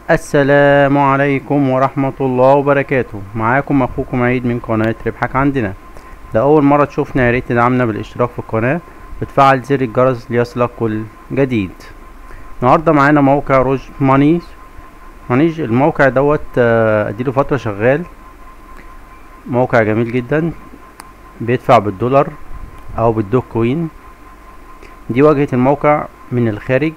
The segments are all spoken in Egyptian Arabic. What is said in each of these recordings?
السلام عليكم ورحمة الله وبركاته معاكم اخوكم عيد من قناة ربحك عندنا لو اول مرة تشوفنا ياريت تدعمنا بالاشتراك في القناة وتفعل زر الجرس ليصلك كل جديد النهاردة معانا موقع روج ماني مانيج الموقع دوت آه، اديله فترة شغال موقع جميل جدا بيدفع بالدولار او بالدوك كوين دي واجهة الموقع من الخارج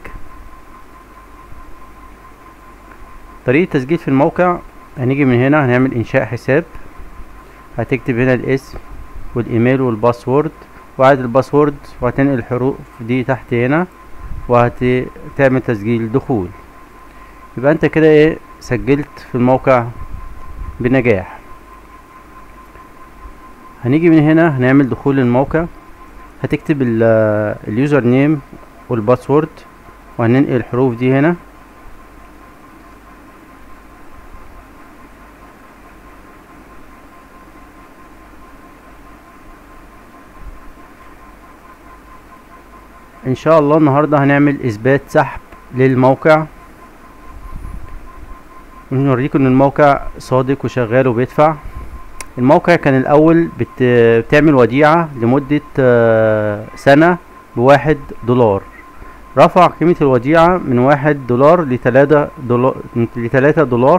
طريقة تسجيل في الموقع هنيجي من هنا هنعمل انشاء حساب هتكتب هنا الاسم والايميل والباسورد وعدد الباسورد وهتنقل الحروف دي تحت هنا وهتعمل تسجيل دخول يبقى انت كده ايه سجلت في الموقع بنجاح هنيجي من هنا هنعمل دخول الموقع هتكتب ال- اليوزر نيم والباسورد وهننقل الحروف دي هنا ان شاء الله النهارده هنعمل اثبات سحب للموقع ونوريكم ان الموقع صادق وشغال وبيدفع الموقع كان الاول بت... بتعمل وديعة لمدة آه، سنة بواحد دولار رفع قيمة الوديعة من واحد دولار لتلاتة دولار لتلاتة دولار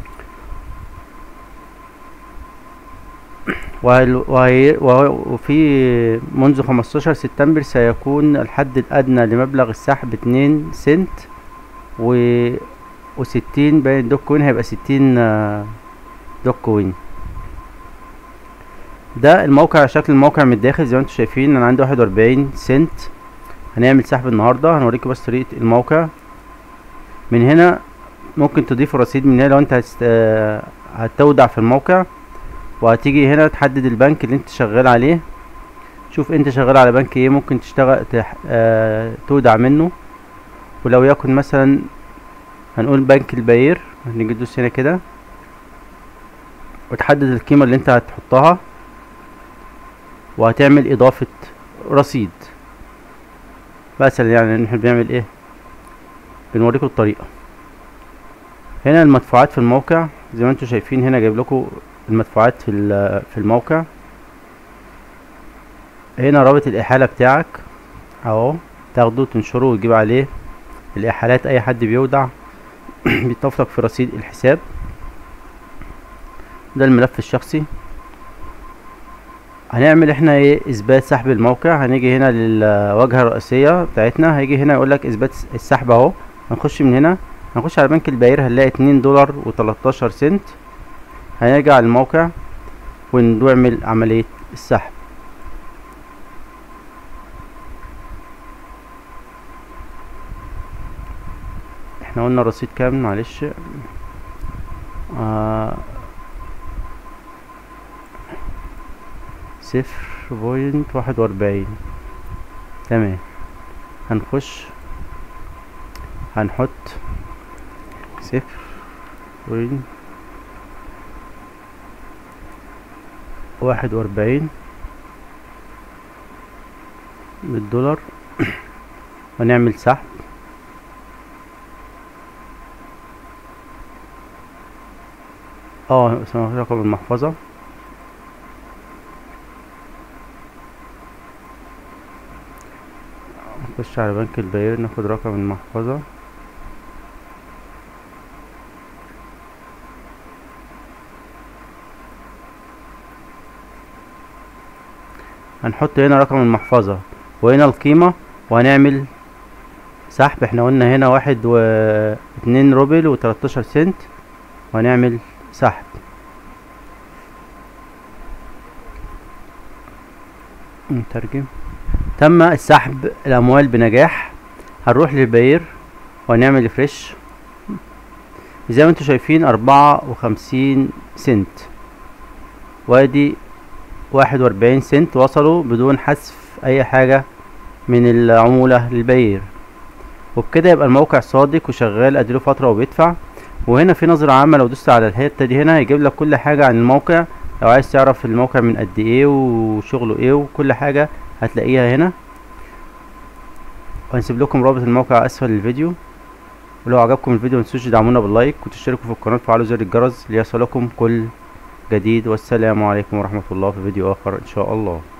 وهل- وهي- وهي- وفي منذ 15 سبتمبر سيكون الحد الأدنى لمبلغ السحب اتنين سنت و وستين باين دوك كوين هيبقى ستين آه، دوك كوين ده الموقع شكل الموقع من الداخل زي ما انتم شايفين انا عندي واحد واربعين سنت هنعمل سحب النهارده هنوريكم بس طريقة الموقع من هنا ممكن تضيف رصيد من هنا لو انت هتست... آه، هتودع في الموقع وهتيجي هنا تحدد البنك اللي انت شغال عليه شوف انت شغال على بنك ايه ممكن تشتغل تح... آه... تودع منه ولو يكن مثلا هنقول بنك الباير هنيجي ندوس هنا كده وتحدد القيمة اللي انت هتحطها وهتعمل اضافة رصيد مثلا يعني احنا بنعمل ايه بنوريكم الطريقة هنا المدفوعات في الموقع زي ما انتم شايفين هنا جايب لكم المدفوعات في ال- في الموقع هنا رابط الإحالة بتاعك اهو تاخده تنشره وتجيب عليه الإحالات أي حد بيودع بيتطفلك في رصيد الحساب ده الملف الشخصي هنعمل احنا ايه اثبات سحب الموقع هنيجي هنا للواجهة الرئيسية بتاعتنا هيجي هنا يقول لك اثبات السحب اهو هنخش من هنا هنخش على بنك الباير هنلاقي اتنين دولار وتلاتاشر سنت هنرجع للموقع ونعمل عملية السحب احنا قلنا الرصيد كام معلش آه صفر بوينت واحد واربعين تمام هنخش هنحط صفر بوينت واحد واربعين بالدولار ونعمل سحب اه اسمه رقم المحفظة نخش على بنك الباير ناخد رقم المحفظة هنحط هنا رقم المحفظة وهنا القيمة وهنعمل سحب احنا قلنا هنا واحد و اتنين روبل وتلاتاشر سنت وهنعمل سحب نترجم تم السحب الأموال بنجاح هنروح للباير وهنعمل فريش زي ما انتم شايفين أربعة وخمسين سنت وادي واحد وأربعين سنت وصلوا بدون حذف أي حاجة من العمولة للباير وبكده يبقى الموقع صادق وشغال اديله فترة وبيدفع وهنا في نظرة عامة لو دوست على الحتة دي هنا هيجيب لك كل حاجة عن الموقع لو عايز تعرف الموقع من قد ايه وشغله ايه وكل حاجة هتلاقيها هنا وهنسيب لكم رابط الموقع اسفل الفيديو ولو عجبكم الفيديو متنسوش تدعمونا باللايك وتشتركوا في القناة وتفعلوا زر الجرس ليصلكم كل جديد والسلام عليكم ورحمة الله في فيديو آخر إن شاء الله